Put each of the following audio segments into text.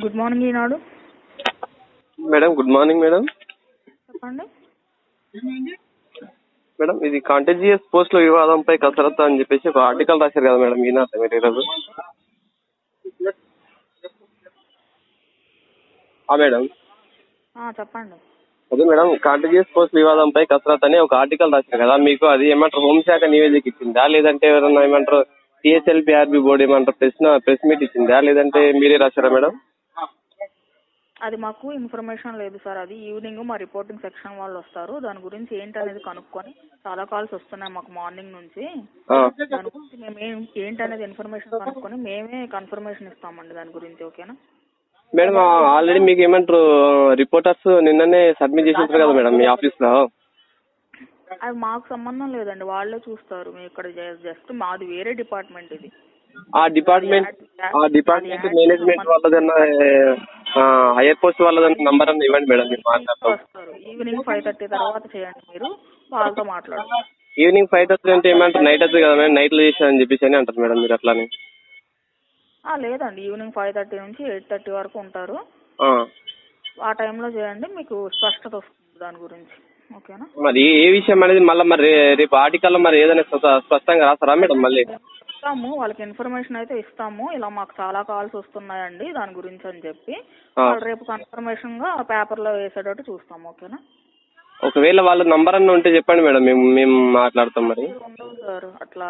Good morning Eenadu madam good morning madam చెప్పండి madam ఇది కాంటేజియస్ పోస్టుల వివాదంపై కసరత్తు అని చెప్పేసి ఒక ఆర్టికల్ రాశారు కదా మేడం ఈనాడు మీరు ఈరోజు ఆ మేడం ఆ, చెప్పండి అదే మేడం కాంటేజియస్ పోస్ట్ వివాదంపై కసరత్ అని ఒక ఆర్టికల్ రాశారు కదా మీకు అది ఏమంటారు హోంశాఖ నివేదిక ఇచ్చిందా లేదంటే ఎవరన్నా ఏమంటారు టీఎస్ఎల్పిఆర్బి బోర్డు ఏమంటారు ప్రెస్ ప్రెస్ మీట్ ఇచ్చిందా లేదంటే మీరే రాశారా మేడం అది మాకు ఇన్ఫర్మేషన్ లేదు సార్ అది ఈవినింగ్ మా రిపోర్టింగ్ సెక్షన్ వాళ్ళు వస్తారు దాని గురించి ఏంటి అనేది కనుక్కొని చాలా కాల్స్ వస్తున్నాయి మాకు మార్నింగ్ నుంచి ఆ. దాని గురించి మేము ఏం- ఏంటి అనేది ఇన్ఫర్మేషన్ కనుక్కొని మేమే కన్ఫర్మేషన్ ఇస్తామండి దాని గురించి ఓకేనా మేడం ఆల్రెడీ మీకు ఏమంటారు రిపోర్టర్స్ నిన్ననే సబ్మిట్ చేసి ఉంటారు కదా మేడం మీ ఆఫీస్లో అది మాకు సంబంధం లేదండి వాళ్ళే చూస్తారు మేము ఇక్కడ జస్ట్ మాది వేరే డిపార్ట్మెంట్ ఇది ఆ డిపార్ట్మెంట్ ఆ డిపార్ట్మెంట్ మేనేజ్మెంట్ వాళ్ళదన్నా హైయర్ పోస్ట్ వాళ్ళదన్న నంబర్ అన్న ఇవ్వండి మేడం మీరు మాట్లాడతాం వస్తారు ఈవినింగ్ ఫైవ్ థర్టీ తర్వాత చేయండి మీరు వాళ్ళతో మాట్లాడండి ఈవినింగ్ ఫైవ్ థర్టీ అంటే ఏమంటారు నైట్ అవుతుంది కదా మేడం నైట్లో చేసానని చెప్పేసి అని అంటారు మేడం మీరు అట్లానే ఆ, లేదండి ఈవినింగ్ ఫైవ్ థర్టీ నుంచి ఎయిట్ థర్టీ వరకు ఉంటారు ఆ. ఆ టైంలో చేయండి మీకు స్పష్టత వస్తుంది దాని గురించి ఓకేనా మరి ఏ- ఏ విషయం అనేది మళ్ళీ మరి రే- రేపు ఆర్టికల్లో మరి ఏదైనా స్ప- స్పష్టంగా రాస్తారా మేడం మళ్ళీ ఇస్తాము వాళ్ళకి ఇన్ఫర్మేషన్ అయితే ఇస్తాము ఇలా మాకు చాలా కాల్స్ వస్తున్నాయండి దాని గురించి అని చెప్పి ఆ. వాళ్ళు రేపు కన్ఫర్మేషన్ గా పేపర్లో వేసేటట్టు చూస్తాము ఓకేనా ఒకవేళ వాళ్ళ నంబర్ అన్న ఉంటే చెప్పండి మేడం మేము మేము మాట్లాడతాం మరి ఉండవు సార్ అట్లా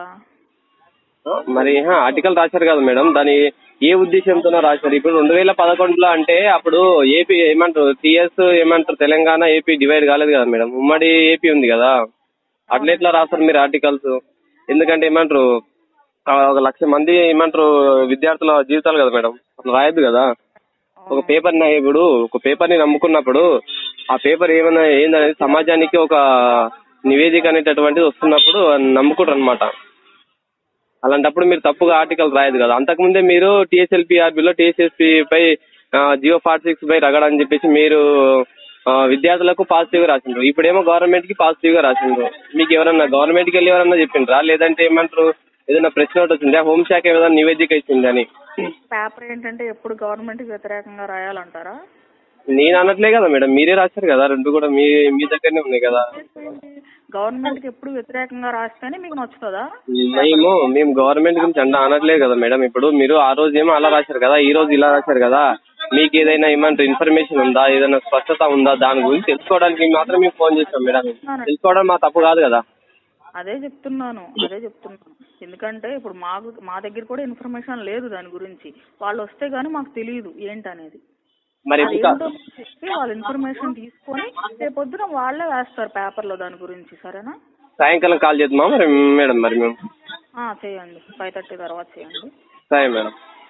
ఆ, మరి హా, ఆర్టికల్ రాశారు కదా మేడం దాని ఏ ఉద్దేశంతోనో రాశారు ఇప్పుడు రెండు వేల పదకొండులో అంటే అప్పుడు ఏపీ ఏమంటారు టీఎస్ ఏమంటారు తెలంగాణ ఏపీ డివైడ్ కాలేదు కదా మేడం ఉమ్మడి ఏపీ ఉంది కదా అట్లా ఎట్లా రాస్తారు మీరు ఆర్టికల్స్ ఎందుకంటే ఏమంటారు ఆ, ఒక లక్ష మంది ఏమంటారు విద్యార్థుల జీవితాలు కదా మేడం అట్లా రాయొద్దు కదా ఒక పేపర్ ఇప్పుడు ఒక పేపర్ ని నమ్ముకున్నప్పుడు ఆ పేపర్ ఏమైనా ఏందనేది సమాజానికి ఒక నివేదిక అనేటటువంటిది వస్తున్నప్పుడు నమ్ముకుంటారు అనమాట అలాంటప్పుడు మీరు తప్పుగా ఆర్టికల్ రాయదు కదా అంతకుముందే మీరు టీఎస్ఎల్పిఆర్బిలో టీఎస్ఎస్పి పై జియో ఫార్టీ సిక్స్ పై రగడ అని చెప్పేసి మీరు ఆ, విద్యార్థులకు పాజిటివ్ గా రాసిండ్రు ఇప్పుడేమో గవర్నమెంట్ కి పాజిటివ్ గా రాసిండ్రు మీకు ఎవరన్నా గవర్నమెంట్ కి వెళ్ళి ఎవరన్నా చెప్పిండ్రా లేదంటే ఏమంటారు ఏదైనా ప్రశ్న ఒకటి వచ్చిందా హోంశాఖ ఏదైనా నివేదిక ఇచ్చిందని పేపర్ ఏంటంటే ఎప్పుడు గవర్నమెంట్ కి వ్యతిరేకంగా రాయాలంటారా నేను అనట్లే కదా మేడం మీరే రాశారు కదా రెండు కూడా మీ మీ దగ్గరనే ఉన్నాయి కదా గవర్నమెంట్ కి ఎప్పుడు వ్యతిరేకంగా రాస్తేనే మీకు నచ్చుతుందా మేము మేము గవర్నమెంట్ గురించి అంట అనట్లేదు కదా మేడం ఇప్పుడు మీరు ఆ రోజు ఏమో అలా రాశారు కదా ఈ రోజు ఇలా రాశారు కదా మీకు ఏదైనా ఏమంటారు ఇన్ఫర్మేషన్ ఉందా ఏదైనా స్పష్టత ఉందా దాని గురించి తెలుసుకోవడానికి మాత్రం మేము ఫోన్ చేస్తాం మేడం తెలుసుకోవడం మా తప్పు కాదు కదా అదే చెప్తున్నాను అదే చెప్తున్నాను ఎందుకంటే ఇప్పుడు మాకు మా దగ్గర కూడా ఇన్ఫర్మేషన్ లేదు దాని గురించి వాళ్ళు వస్తే గానీ మాకు తెలియదు ఏంటనేది మరి అది ఇంకా ఏంటో చెప్పి వాళ్ళ ఇన్ఫర్మేషన్ తీసుకొని రేపొద్దున వాళ్ళే వేస్తారు పేపర్లో దాని గురించి సరేనా సాయంకాలం కాల్ చేద్దామా మరి మేడం మరి మేము ఆ, చేయండి ఫైవ్ థర్టీ తర్వాత చేయండి సరే మేడం